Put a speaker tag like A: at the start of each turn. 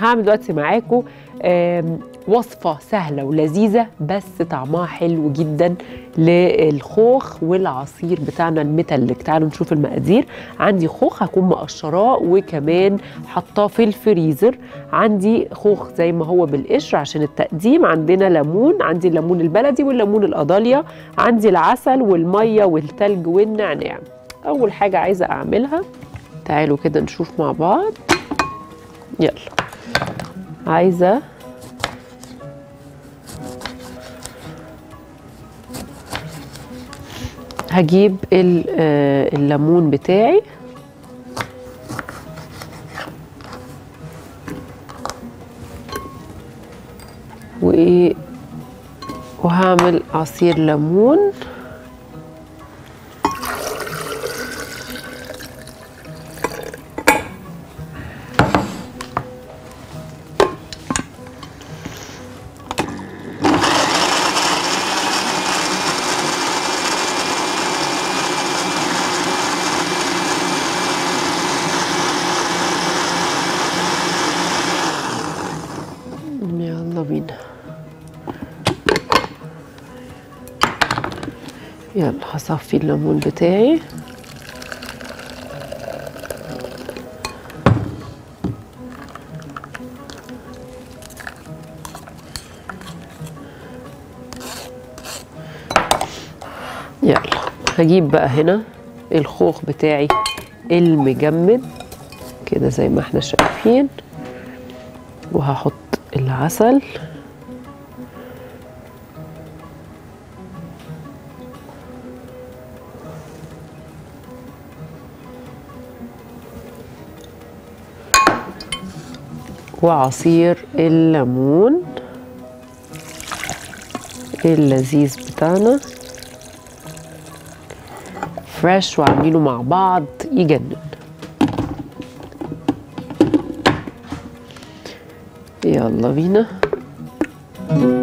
A: هعمل دلوقتي معاكم آم، وصفة سهلة ولذيذة بس طعمها حلو جدا للخوخ والعصير بتاعنا المتلج تعالوا نشوف المقادير عندي خوخ هكون مقشراه وكمان حطاه في الفريزر عندي خوخ زي ما هو بالقشر عشان التقديم عندنا ليمون عندي الليمون البلدي والليمون القضاليا عندي العسل والمية والتلج والنعناع أول حاجة عايزة أعملها تعالوا كده نشوف مع بعض يلا عايزة هجيب ال- آه، الليمون بتاعي وايه وهعمل عصير ليمون يلا بينا يلا هصفي الليمون بتاعي يلا هجيب بقى هنا الخوخ بتاعي المجمد كده زي ما احنا شايفين وهحط العسل وعصير الليمون اللذيذ بتاعنا فريش وعاملينه مع بعض يجنن يلا بينا